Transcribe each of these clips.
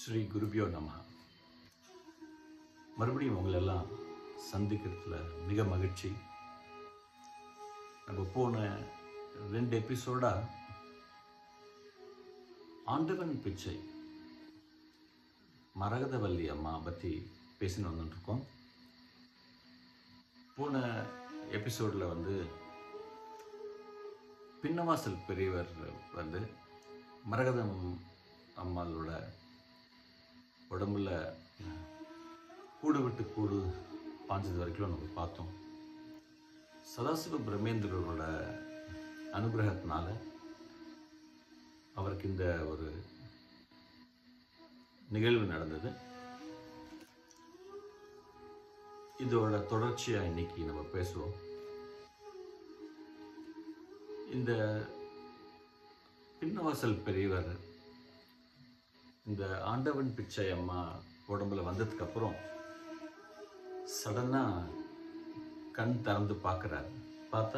ஸ்ரீ குருபியோ நம மறுபடியும் உங்களெல்லாம் சந்திக்கிறதுல மிக மகிழ்ச்சி நம்ம போன ரெண்டு எபிசோடா ஆண்டவன் பிச்சை மரகதவல்லி அம்மா பற்றி பேசின்னு வந்துட்டுருக்கோம் போன எபிசோடில் வந்து பின்னவாசல் பெரியவர் வந்து மரகதம் அம்மாளோட உடம்புல கூடு விட்டு கூடு பாஞ்சது வரைக்கும் நம்ம பார்த்தோம் சதாசிவ பிரம்மேந்திரரோட அனுகிரகத்தினால அவருக்கு இந்த ஒரு நிகழ்வு நடந்தது இதோட தொடர்ச்சியாக இன்னைக்கு நம்ம பேசுவோம் இந்த பின்னவாசல் பெரியவர் இந்த ஆண்டவன் பிச்சை அம்மா உடம்புல வந்ததுக்கு அப்புறம் சடனாக கண் திறந்து பார்க்குறாரு பார்த்தா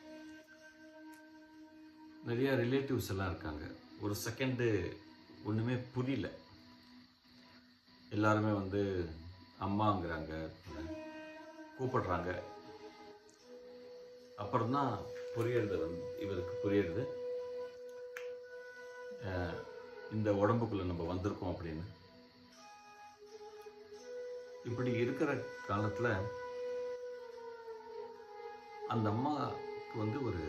நிறைய ரிலேட்டிவ்ஸ் எல்லாம் இருக்காங்க ஒரு செகண்டு ஒன்றுமே புரியல எல்லாருமே வந்து அம்மாங்கிறாங்க கூப்பிடுறாங்க அப்புறம் தான் புரியறது வந்து இவருக்கு புரியுறது அஹ், இந்த உடம்புக்குள்ள நம்ம வந்திருக்கோம் அப்படின்னு இப்படி இருக்கிற காலத்தில் அந்த அம்மாவுக்கு வந்து ஒரு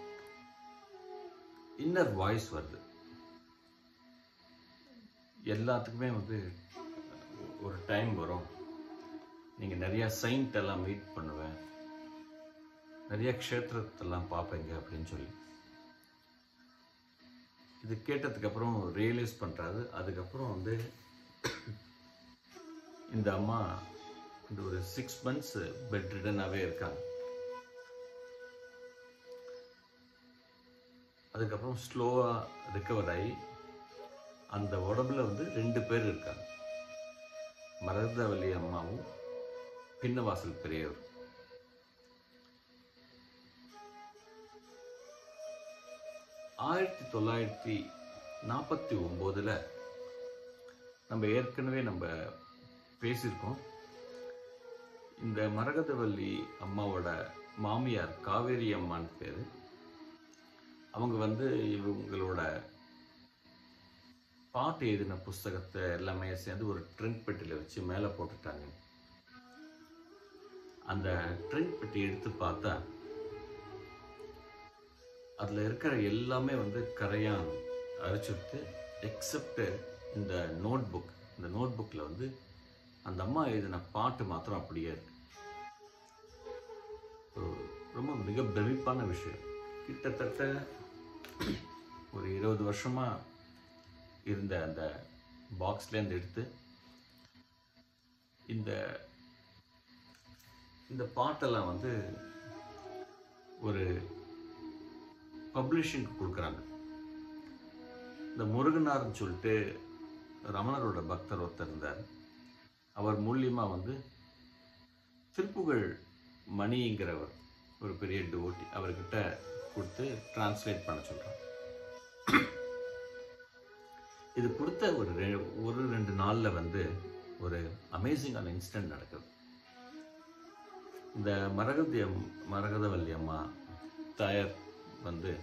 இன்னர் வாய்ஸ் வருது எல்லாத்துக்குமே வந்து ஒரு டைம் வரும் நீங்கள் நிறையா சைன்ட் எல்லாம் மீட் பண்ணுவேன் நிறைய க்ஷேத்திரத்தெல்லாம் பார்ப்பீங்க அப்படின்னு சொல்லி இது கேட்டதுக்கு அப்புறம் ரியலைஸ் பண்ணுறாரு அதுக்கப்புறம் வந்து இந்த அம்மா இந்த ஒரு சிக்ஸ் மந்த்ஸ் பெட் ரிடனாகவே இருக்காங்க அதுக்கப்புறம் ஸ்லோவாக ரிக்கவர் ஆகி அந்த உடம்புல வந்து ரெண்டு பேர் இருக்காங்க மரதவல்லி அம்மாவும் பின்னவாசல் பெரியவர் ஆயிரத்தி தொள்ளாயிரத்தி நாற்பத்தி ஒம்போதில் நம்ம ஏற்கனவே நம்ம பேசியிருக்கோம் இந்த மரகதவல்லி அம்மாவோட மாமியார் காவேரி அம்மான் பேர் அவங்க வந்து இவங்களோட பாட்டு எழுதின புஸ்தகத்தை எல்லாமே சேர்ந்து ஒரு ட்ரெண்ட் பெட்டியில் வச்சு மேலே போட்டுட்டாங்க அந்த ட்ரெண்ட் பெட்டி எடுத்து பார்த்தா அதில் இருக்கிற எல்லாமே வந்து கரையான் அரைச்சுட்டு எக்ஸப்ட் இந்த நோட் புக் இந்த நோட் புக்கில் வந்து அந்த அம்மா எழுதின பாட்டு மாத்திரம் அப்படியே இருக்கு ஒரு- ரொம்ப மிக பிரமிப்பான விஷயம் கிட்டத்தட்ட ஒரு இருபது வருஷமா இருந்த அந்த பாக்ஸ்லேருந்து எடுத்து இந்த இந்த பாட்டெல்லாம் வந்து ஒரு பப்ளிஷிங்க்கு கொடுக்குறாங்க இந்த முருகனார்னு சொல்லிட்டு ரமணரோட பக்தர் ஒருத்தர் இருந்தார் அவர் மூலியமாக வந்து திருப்புகழ் மணிங்கிறவர் ஒரு பெரிய டிவோட்டி அவர்கிட்ட கொடுத்து டிரான்ஸ்லேட் பண்ண சொல்கிறார் இது கொடுத்த ஒரு ரெ- ஒரு ரெண்டு நாளில் வந்து ஒரு அமேசிங்கான இன்சிடென்ட் நடக்குது இந்த மரகதி அம்- மரகதவல்லி அம்மா தாயார் வந்து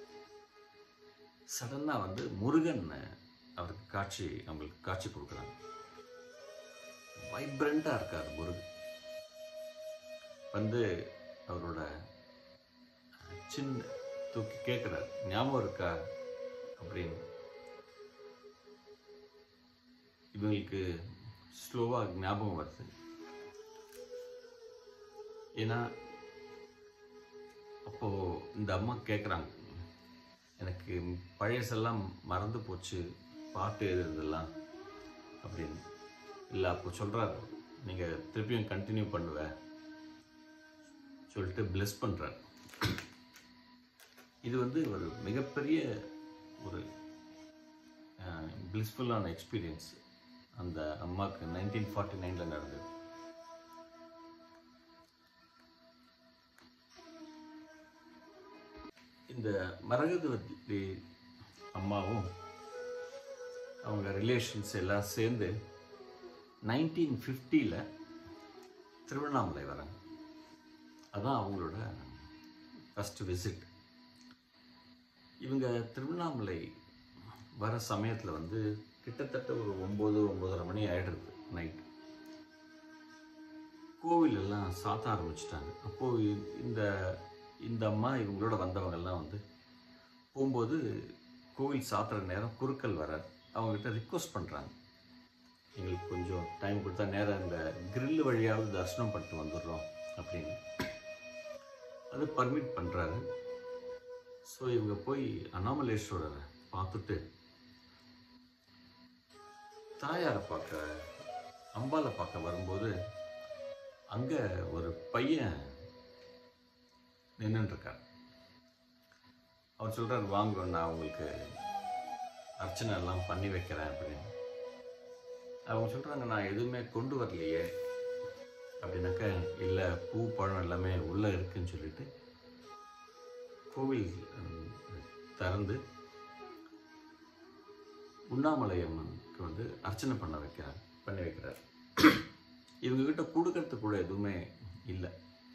சடனாக வந்து முருகன் அவருக்கு காட்சி அவங்களுக்கு காட்சி கொடுக்குறாங்க வைப்ரண்ட்டாக இருக்கார் முருகன் வந்து அவரோட சின்ன தூக்கி கேட்குறாரு ஞாபகம் இருக்கா அப்படின்னு இவங்களுக்கு ஸ்லோவாக ஞாபகம் வருது ஏன்னா அப்போ இந்த அம்மா கேட்குறாங்க எனக்கு பழையசெல்லாம் மறந்து போச்சு பாட்டு எழுதுறதெல்லாம் அப்படின்னு இல்லை அப்போ சொல்கிறார் நீங்கள் திருப்பியும் கண்டினியூ பண்ணுவ சொல்லிட்டு bless பண்றார் இது வந்து ஒரு மிகப்பெரிய ஒரு பிளிஸ்ஃபுல்லான எக்ஸ்பீரியன்ஸ் அந்த அம்மாவுக்கு நைன்டீன் ஃபார்ட்டி நைனில் நடந்தது இந்த மரகதவல்லி அம்மாவும் அவங்க ரிலேஷன்ஸ் எல்லாம் சேர்ந்து நைன்டீன் ஃபிஃப்டியில் திருவண்ணாமலை வராங்க அதான் அவங்களோட ஃபஸ்ட்டு விசிட் இவங்க திருவண்ணாமலை வர சமயத்தில் வந்து கிட்டத்தட்ட ஒரு ஒம்பது ஒம்பதரை மணி ஆயிடுறது நைட் கோவில் எல்லாம் சாத்த ஆரம்பிச்சிட்டாங்க அப்போது இந்த இந்த அம்மா இவங்களோட வந்தவங்கெல்லாம் வந்து போகும்போது கோவில் சாத்துற நேரம் குறுக்கல் வரார் அவங்ககிட்ட ரிக்வஸ்ட் பண்ணுறாங்க எங்களுக்கு கொஞ்சம் டைம் கொடுத்தா நேரம் இந்த கிரில் வழியாவது தரிசனம் பண்ணிட்டு வந்துடுறோம் அப்படின்னு அது பர்மிட் பண்ணுறாரு ஸோ இவங்க போய் அண்ணாமலேஸ்வரரை பார்த்துட்டு தாயாரை பார்க்க அம்பாலை பார்க்க வரும்போது அங்கே ஒரு பையன் நின்றுட்டுருக்கார் அவர் சொல்கிறார் வாங்க நான் உங்களுக்கு அர்ச்சனை எல்லாம் பண்ணி வைக்கிறேன் அப்படின்னு அவங்க சொல்கிறாங்க நான் எதுவுமே கொண்டு வரலையே அப்படின்னாக்க இல்லை பூ பழம் எல்லாமே உள்ளே இருக்குன்னு சொல்லிட்டு கோவில் ம், திறந்து உண்ணாமலை அம்மனுக்கு வந்து அர்ச்சனை பண்ண வைக்கிறார் பண்ணி வைக்கிறார் இவங்க கிட்ட கொடுக்கறதுக்கு கூட எதுவுமே இல்லை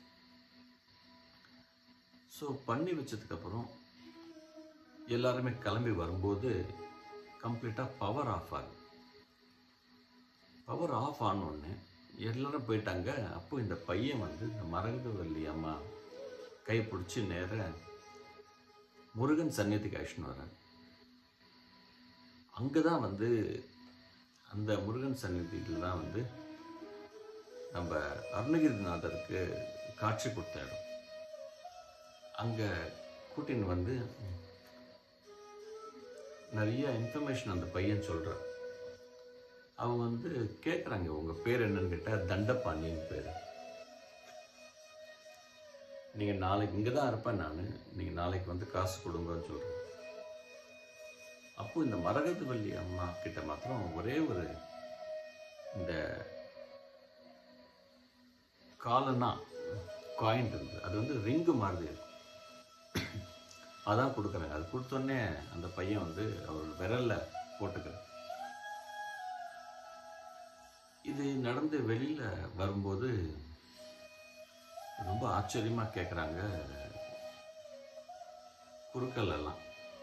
ஸோ பண்ணி வச்சதுக்கப்புறம் எல்லாருமே கிளம்பி வரும்போது கம்ப்ளீட்டாக பவர் ஆஃப் ஆகுது பவர் ஆஃப் ஆனோடனே எல்லாரும் போயிட்டாங்க அப்போ இந்த பையன் வந்து இந்த மரகதவல்லி அம்மா கை பிடிச்சி நேர முருகன் சந்நிதிக்கு அழிச்சுன்னு வர்றார் அங்கே தான் வந்து அந்த முருகன் சந்நிதியில் தான் வந்து நம்ம அருணகிரிநாதருக்கு காட்சி கொடுத்த இடம் அங்கே கூட்டின்னு வந்து நிறைய இன்ஃபர்மேஷன் அந்த பையன் சொல்கிறான் அவங்க வந்து கேட்குறாங்க உங்கள் பேர் என்னன்னு கேட்டால் தண்டபாண்டின்னு பேர் நீங்கள் நாளைக்கு இங்கே தான் இருப்பேன் நான் நீங்கள் நாளைக்கு வந்து காசு கொடுங்கன்னு சொல்கிறேன் அப்போ இந்த மரகதவல்லி அம்மா கிட்ட மாத்திரம் ஒரே ஒரு இந்த காலனா காயின் இருந்தது அது வந்து ரிங்கு மாதிரி இருக்கும் அதான் கொடுக்குறாங்க அது கொடுத்தோடனே அந்த பையன் வந்து அவர் விரல்ல போட்டுக்கிறார் இது நடந்து வெளியில வரும்போது ரொம்ப ஆச்சரியமா கேட்குறாங்க குறுக்கள் எல்லாம்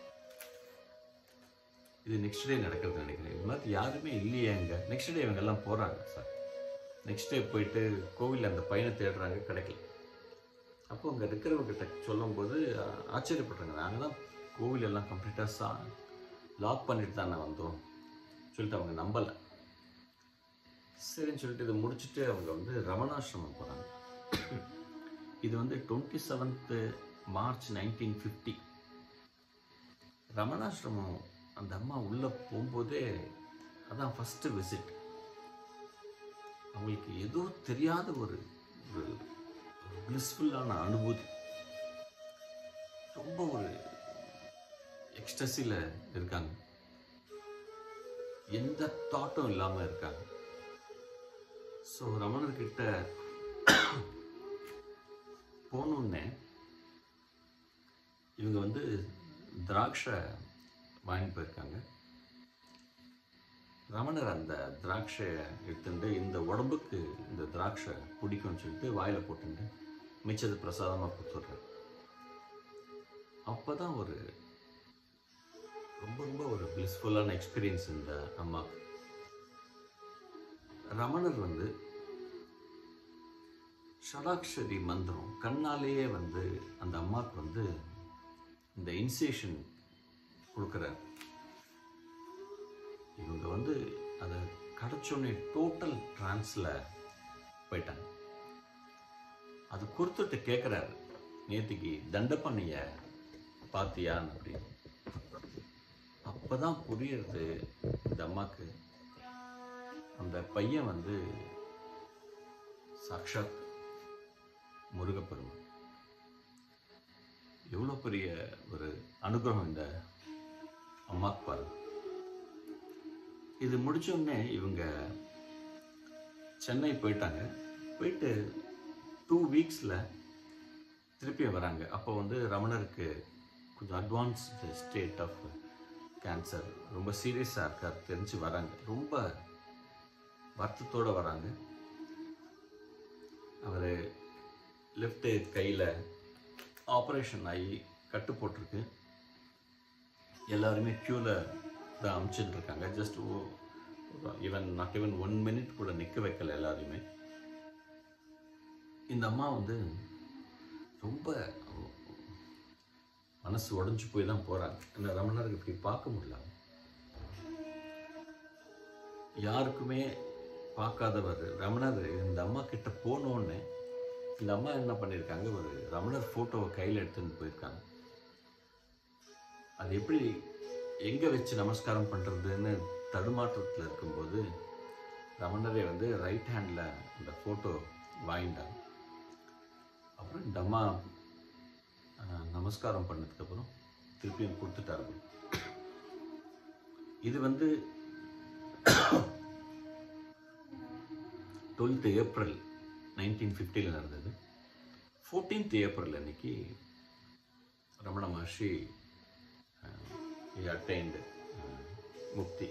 இது நெக்ஸ்ட் டே நடக்கிறது நினைக்கிறேன் இது மாதிரி யாருமே இல்லையே அங்கே நெக்ஸ்ட் டே இவங்க எல்லாம் போகிறாங்க சார் நெக்ஸ்ட் டே போயிட்டு கோவிலில் அந்த பையனை தேடுறாங்க கிடைக்கல அப்போ அங்கே இருக்கிறவங்ககிட்ட சொல்லும்போது ஆ- ஆச்சரியப்படுறாங்க நாங்கள் தான் கோவில் எல்லாம் கம்ப்ளீட்டாக சா லாக் பண்ணிட்டு தானே வந்தோம் சொல்லிட்டு அவங்க நம்பலை சரின்னு சொல்லிட்டு இதை முடிச்சுட்டு அவங்க வந்து ரமணாசிரமம் போகிறாங்க இது வந்து twenty seventh March nineteen fifty Ramanasramam அந்த அம்மா உள்ளே போகும்போதே அதான் ஃபஸ்ட்டு விசிட் அவங்களுக்கு ஏதோ தெரியாத ஒரு ஒரு பிளிஸ்ஃபுல்லான அனுபூதி ரொம்ப ஒரு எக்ஸ்டசியில் இருக்காங்க எந்த தாட்டும் இல்லாமல் இருக்காங்க ஸோ ரமணர்கிட்ட போனோடனே இவங்க வந்து திராட்சை வாங்கிட்டு போயிருக்காங்க ரமணர் அந்த திராட்சையை எடுத்துட்டு இந்த உடம்புக்கு இந்த திராட்சை பிடிக்கும்னு சொல்லிட்டு வாயில போட்டுட்டு மிச்சது பிரசாதமாக கொடுத்துட்றாரு அப்போ தான் ஒரு ரொம்ப ரொம்ப ஒரு பிளிஸ்ஃபுல்லான எக்ஸ்பீரியன்ஸ் இந்த அம்மாவுக்கு ரமணர் வந்து ஷடாக்ஷரி மந்திரம் கண்ணாலேயே வந்து அந்த அம்மாவுக்கு வந்து இந்த இன்சேஷன் கொடுக்குறாரு இவங்க வந்து அதை கிடச்சோடனே டோட்டல் ட்ரான்ஸில் போயிட்டாங்க அது கொடுத்துட்டு கேட்குறாரு நேத்திக்கு தண்டப்பண்ணிய பாத்தியான்னு அப்படின்னு அப்போ தான் புரியுறது இந்த அம்மாக்கு அந்த பையன் வந்து சாக்ஷாத் முருகப்பெருமான் எவ்வளோ பெரிய ஒரு அனுகிரகம் இந்த அம்மாக்கு பாருங்க இது முடிச்ச உடனே இவங்க சென்னை போயிட்டாங்க போயிட்டு டூ வீக்ஸில் திருப்பி வராங்க அப்போ வந்து ரமணருக்கு கொஞ்சம் அட்வான்ஸ்டு ஸ்டேட் ஆஃப் கேன்சர் ரொம்ப சீரியஸாக இருக்கார் தெரிஞ்சு வராங்க ரொம்ப வருத்தத்தோடு வராங்க அவர் லெஃப்ட்டு கையில் ஆப்ரேஷன் ஆகி கட்டு போட்டிருக்கு எல்லாருமே க்யூவில் தான் அமுச்சுட்டு இருக்காங்க just even not even one minute கூட நிற்க வைக்கல எல்லாரையுமே இந்த அம்மா வந்து ரொம்ப மனசு உடஞ்சி போய் தான் போகிறாங்க இந்த ரமணருக்கு இப்படி பார்க்க முடியல யாருக்குமே பார்க்காதவர் ரமணர் இந்த அம்மா கிட்ட போனோடனே இந்த அம்மா என்ன பண்ணியிருக்காங்க ஒரு ரமணர் ஃபோட்டோவை கையில் எடுத்துன்னு போயிருக்காங்க அது எப்படி எங்கே வச்சு நமஸ்காரம் பண்ணுறதுன்னு தடுமாற்றத்தில் இருக்கும்போது ரமணரை வந்து ரைட் ஹேண்டில் அந்த ஃபோட்டோ வாங்கிட்டாங்க அப்புறம் இந்த அம்மா அஹ், நமஸ்காரம் பண்ணதுக்கப்புறம் திருப்பியும் கொடுத்துட்டாரு இது வந்து டுவெல்த் ஏப்ரல் நைன்டீன் ஃபிஃப்டியில் நடந்தது ஃபோர்டீன்த் ஏப்ரல் அன்னைக்கு ரமண மகர்ஷி அட்டைன்டு முக்தி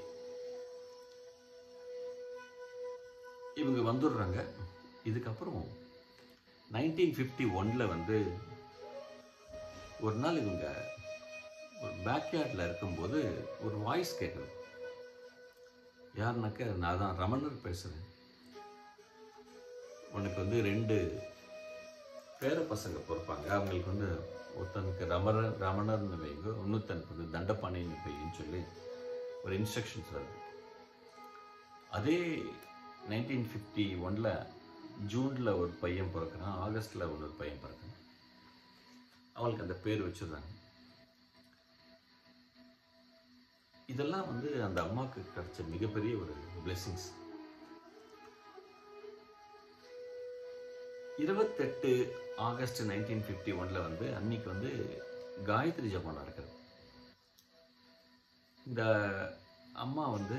இவங்க வந்துடுறாங்க இதுக்கப்புறம் நைன்டீன் ஃபிஃப்டி ஒனில் வந்து ஒரு நாள் இவங்க ஒரு பேக்யார்டில் இருக்கும்போது ஒரு வாய்ஸ் கேட்குது யாருனாக்க நான் தான் ரமணர் பேசுகிறேன் உனக்கு வந்து ரெண்டு பேர பசங்க பிறப்பாங்க அவங்களுக்கு வந்து ஒருத்தனுக்கு ரமணர் ரமணர்னு வைங்க இன்னொருத்தனுக்கு வந்து தண்டபாணின்னு வைன்னு சொல்லி ஒரு இன்ஸ்ட்ரக்ஷன்ஸ் வருது அதே நைன்டீன் ஃபிஃப்டி ஒனில் ஜூனில் ஒரு பையன் பிறக்கிறான் ஆகஸ்டில் ஒரு பையன் பிறக்கிறான் அவளுக்கு அந்த பேர் வச்சிடுறாங்க இதெல்லாம் வந்து அந்த அம்மாவுக்கு கிடைச்ச மிகப்பெரிய ஒரு பிளெஸிங்ஸ் இருபத்தெட்டு ஆகஸ்ட் நைன்டீன் ஃபிஃப்டி ஒனில் வந்து அன்னைக்கு வந்து காயத்ரி ஜபம் நடக்குது இந்த அம்மா வந்து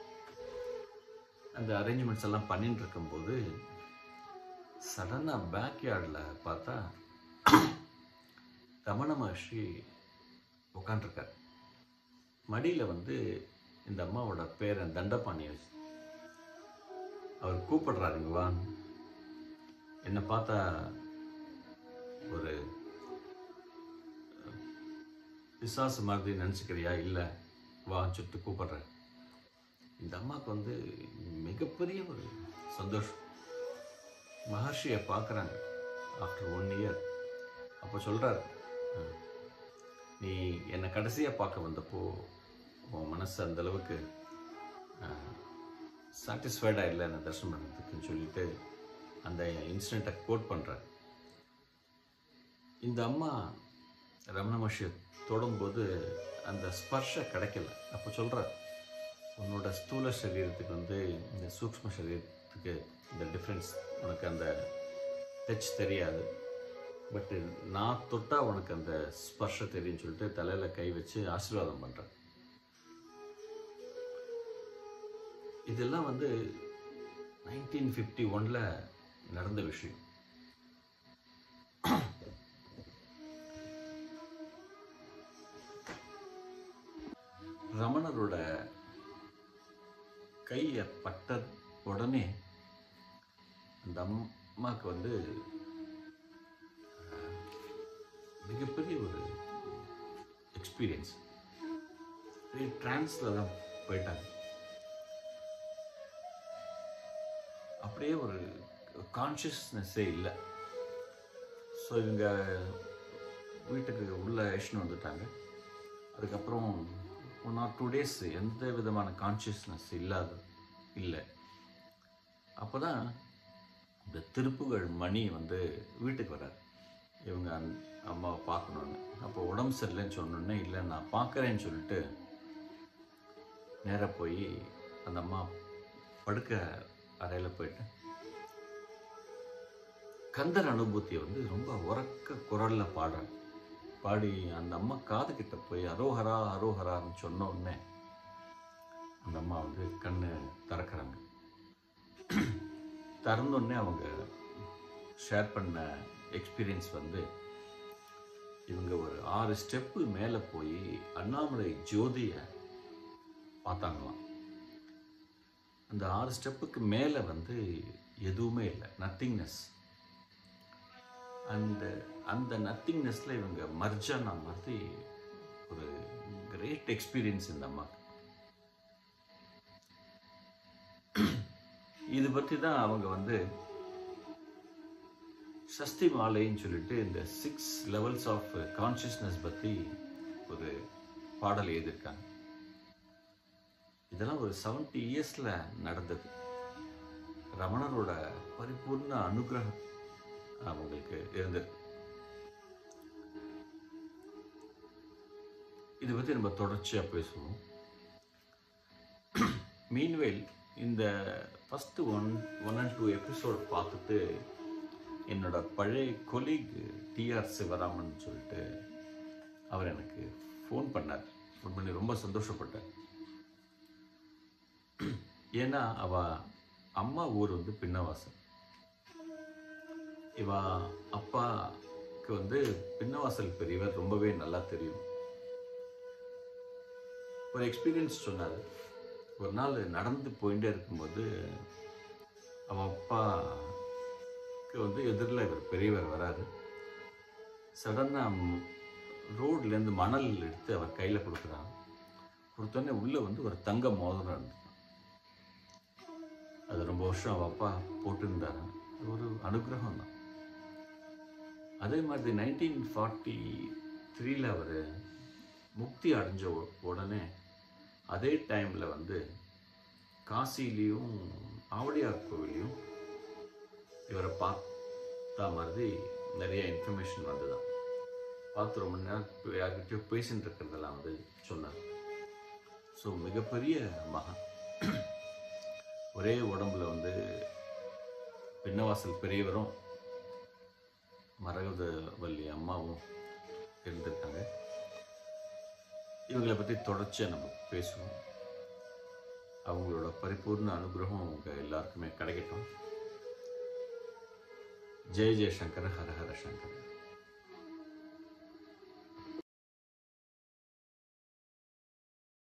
அந்த அரேஞ்ச்மெண்ட்ஸ் எல்லாம் பண்ணிட்டு இருக்கும்போது சடனாக பேக்யார்டில் பார்த்தா ரமண மகர்ஷி உட்காண்டிருக்கார் மடியில் வந்து இந்த அம்மாவோட பேரன் தண்டபாணி வச்சு அவர் கூப்பிடுறாரு இங்க வா என்னை பார்த்தா ஒரு பிசாசு மாதிரி நினச்சிக்கிறியா இல்லை வான்னு சொல்லிட்டு கூப்பிடுறேன் இந்த அம்மாவுக்கு வந்து மிகப்பெரிய ஒரு சந்தோஷம் மகர்ஷியை பார்க்குறாங்க ஆஃப்டர் ஒன் இயர் அப்போ சொல்கிறார் நீ என்னை கடைசியாக பார்க்க வந்தப்போ உன் மனசு அந்த அளவுக்கு சாட்டிஸ்ஃபைடாக இல்லை என்னை தரிசனம் பண்ணுறதுக்குன்னு சொல்லிட்டு அந்த இன்சிடெண்ட்டை கோட் பண்ணுறார் இந்த அம்மா ரமண மகர்ஷியை தொடும்போது அந்த ஸ்பர்ஷ கிடைக்கல அப்போ சொல்கிறார் உன்னோட ஸ்தூல சரீரத்துக்கு வந்து இந்த சூக்ஷ்ம சரீரத்துக்கு இந்த டிஃப்ரென்ஸ் உனக்கு அந்த டச் தெரியாது பட்டு நான் தொட்டா உனக்கு அந்த ஸ்பர்ஷ தெரியும்னு சொல்லிட்டு தலையில் கை வச்சு ஆசீர்வாதம் பண்ணுறேன் இதெல்லாம் வந்து நைன்டீன் ஃபிஃப்டி ஒனில் நடந்த விஷயம் ரமணரோட கையை பட்ட உடனே அந்த அம்மாவுக்கு வந்து அஹ், மிகப்பெரிய ஒரு எக்ஸ்பீரியன்ஸ் ட்ரான்ஸில் தான் போயிட்டாங்க அப்படியே ஒரு கான்ஷியஸ்னஸ்ஸே இல்லை ஸோ இவங்க வீட்டுக்கு உள்ள அழைச்சின்னு வந்துட்டாங்க அதுக்கப்புறம் ஒன் ஆர் டூ டேஸ் எந்த விதமான கான்ஷியஸ்னஸ் இல்லாத இல்லை அப்போ தான் இந்த திருப்புகழ் மணி வந்து வீட்டுக்கு வரார் இவங்க அந் அம்மாவை பார்க்கணுன்னு அப்போ உடம்பு சரியில்லைன்னு சொன்னோன்னே இல்லை நான் பார்க்குறேன்னு சொல்லிட்டு நேராக போய் அந்த அம்மா படுக்க அறையில் போயிட்டு கந்தர் அனுபூதியை வந்து ரொம்ப உறக்க குரலில் பாடுறாங்க பாடி அந்த அம்மா காது கிட்ட போய் அரோஹரா அரோஹரான்னு சொன்ன உடனே அந்த அம்மா வந்து கண்ணு திறக்கிறாங்க திறந்தோடனே அவங்க ஷேர் பண்ண எக்ஸ்பீரியன்ஸ் வந்து இவங்க ஒரு ஆறு ஸ்டெப்பு மேலே போய் அண்ணாமலை ஜோதியை பார்த்தாங்களாம் அந்த ஆறு ஸ்டெப்புக்கு மேலே வந்து எதுவுமே இல்லை நத்திங்னஸ் அந்த அந்த நத்திங்னஸில் இவங்க மர்ஜானா மாதிரி ஒரு கிரேட் எக்ஸ்பீரியன்ஸ் இந்த அம்மா இது பற்றி தான் அவங்க வந்து சஸ்தி மாலைன்னு சொல்லிட்டு இந்த சிக்ஸ் லெவல்ஸ் ஆஃப் கான்ஷியஸ்னஸ் பற்றி ஒரு பாடல் எழுதியிருக்காங்க இதெல்லாம் ஒரு செவன்டி இயர்ஸில் நடந்தது ரமணரோட பரிபூர்ண அனுகிரகம் அவங்களுக்கு இருந்தது இது பற்றி நம்ம தொடர்ச்சியாக பேசுவோம் மீன்வேல் இந்த first one one and two episode பார்த்துட்டு என்னோட பழைய கொலீக் டிஆர் சிவராமன் சொல்லிட்டு அவர் எனக்கு ஃபோன் பண்ணார் ஃபோன் பண்ணி ரொம்ப சந்தோஷப்பட்டார் ஏன்னா அவ அம்மா ஊர் வந்து பின்னவாசல் இவ அப்பாவுக்கு வந்து பின்னவாசல் பெரியவர் ரொம்பவே நல்லா தெரியும் ஒரு எக்ஸ்பீரியன்ஸ் சொன்னார் ஒரு நாள் நடந்து போயிட்டே இருக்கும்போது அவன் அப்பாவுக்கு வந்து எதிரில் இவர் பெரியவர் வராரு சடனாக ரோட்லேருந்து மணல் எடுத்து அவர் கையில் கொடுக்குறான் கொடுத்தோன்னே உள்ளே வந்து ஒரு தங்க மோதிரம் இருந்துச்சு அது ரொம்ப வருஷம் அவள் அப்பா போட்டிருந்தாரு அது ஒரு அனுகிரகம் தான் அதே மாதிரி நைன்டீன் ஃபார்ட்டி த்ரீல அவர் முக்தி அடைஞ்ச உ- உடனே அதே டைமில் வந்து காசிலையும் ஆவடியார் கோவிலையும் இவரை பார்த்த மாதிரி நிறைய இன்ஃபர்மேஷன் வந்துதான் பார்த்து ரொம்ப நேரம் பே- யார்கிட்டயோ பேசிட்டு இருக்கிறதெல்லாம் வந்து சொன்னார் ஸோ மிகப்பெரிய மகன் ஒரே உடம்புல வந்து பின்னவாசல் பெரியவரும் மரகத வள்ளி அம்மாவும் இருந்திருக்காங்க இவங்களை பற்றி தொடர்ச்சியாக நம்ம பேசுவோம் அவங்களோட பரிபூர்ண அனுகிரகம் அவங்க எல்லாருக்குமே கிடைக்கட்டும் ஜெய ஜெயசங்கர ஹர ஹர சங்கர